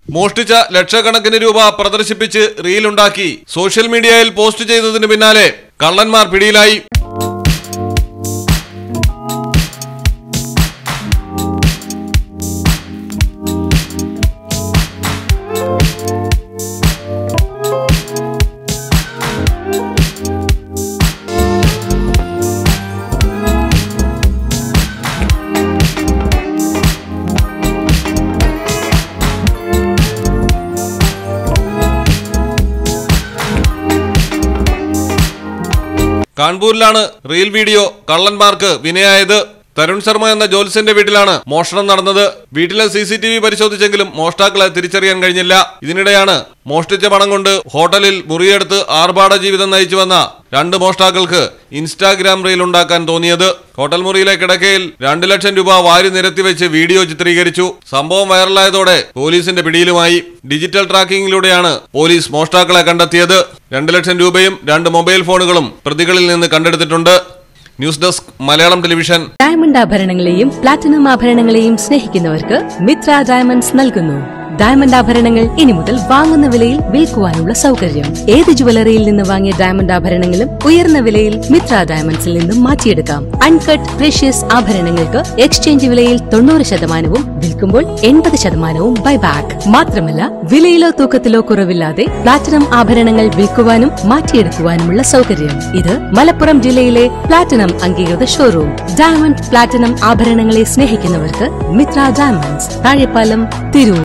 മോഷ്ടിച്ച ലക്ഷക്കണക്കിന് രൂപ പ്രദർശിപ്പിച്ച് റീലുണ്ടാക്കി സോഷ്യൽ മീഡിയയിൽ പോസ്റ്റ് ചെയ്തതിന് പിന്നാലെ കള്ളന്മാർ പിടിയിലായി കാൺപൂരിലാണ് റീൽ വീഡിയോ കള്ളന്മാർക്ക് വിനയായത് തരുൺ ശർമ്മ എന്ന ജോത്സ്യന്റെ വീട്ടിലാണ് മോഷണം നടന്നത് വീട്ടിലെ സി സി ടി വി പരിശോധിച്ചെങ്കിലും മോഷ്ടാക്കളെ തിരിച്ചറിയാൻ കഴിഞ്ഞില്ല ഇതിനിടെയാണ് മോഷ്ടിച്ച പണം കൊണ്ട് ഹോട്ടലിൽ മുറിയെടുത്ത് ആർഭാട ജീവിതം നയിച്ചു വന്ന രണ്ട് മോഷ്ടാക്കൾക്ക് ഇൻസ്റ്റാഗ്രാം റീൽ ഉണ്ടാക്കാൻ തോന്നിയത് ഹോട്ടൽ മുറിയിലെ കിടക്കയിൽ രണ്ടു ലക്ഷം രൂപ വാരി നിരത്തി വെച്ച് വീഡിയോ ചിത്രീകരിച്ചു സംഭവം വൈറലായതോടെ പോലീസിന്റെ പിടിയിലുമായി ഡിജിറ്റൽ ട്രാക്കിംഗിലൂടെയാണ് പോലീസ് മോഷ്ടാക്കളെ കണ്ടെത്തിയത് രണ്ടു ലക്ഷം രൂപയും രണ്ട് മൊബൈൽ ഫോണുകളും പ്രതികളിൽ നിന്ന് കണ്ടെടുത്തിട്ടുണ്ട് news desk Malayalam television diamond ആഭരണങ്ങളെയും പ്ലാറ്റിനം ആഭരണങ്ങളെയും സ്നേഹിക്കുന്നവർക്ക് മിത്ര ഡയമണ്ട്സ് നൽകുന്നു ഡയമണ്ട് ആഭരണങ്ങൾ ഇനി മുതൽ വാങ്ങുന്ന വിലയിൽ വിൽക്കുവാനുള്ള സൗകര്യം ഏത് ജുവലറിയിൽ നിന്ന് വാങ്ങിയ ഡയമണ്ട് ആഭരണങ്ങളും ഉയർന്ന വിലയിൽ മിത്ര ഡയമണ്ട്സിൽ നിന്നും മാറ്റിയെടുക്കാം അൺകട്ട് പ്രഷ്യസ് ആഭരണങ്ങൾക്ക് എക്സ്ചേഞ്ച് വിലയിൽ തൊണ്ണൂറ് ശതമാനവും വിൽക്കുമ്പോൾ എൺപത് ശതമാനവും ബൈബാക്ക് മാത്രമല്ല വിലയിലോ തൂക്കത്തിലോ കുറവില്ലാതെ പ്ലാറ്റിനം ആഭരണങ്ങൾ വിൽക്കുവാനും മാറ്റിയെടുക്കുവാനുമുള്ള സൗകര്യം ഇത് മലപ്പുറം ജില്ലയിലെ പ്ലാറ്റിനം അംഗീകൃത ഷോറൂം ഡയമണ്ട് പ്ലാറ്റിനം ആഭരണങ്ങളെ സ്നേഹിക്കുന്നവർക്ക് മിത്ര ഡയമണ്ട്സ് താഴെപ്പാലം തിരൂർ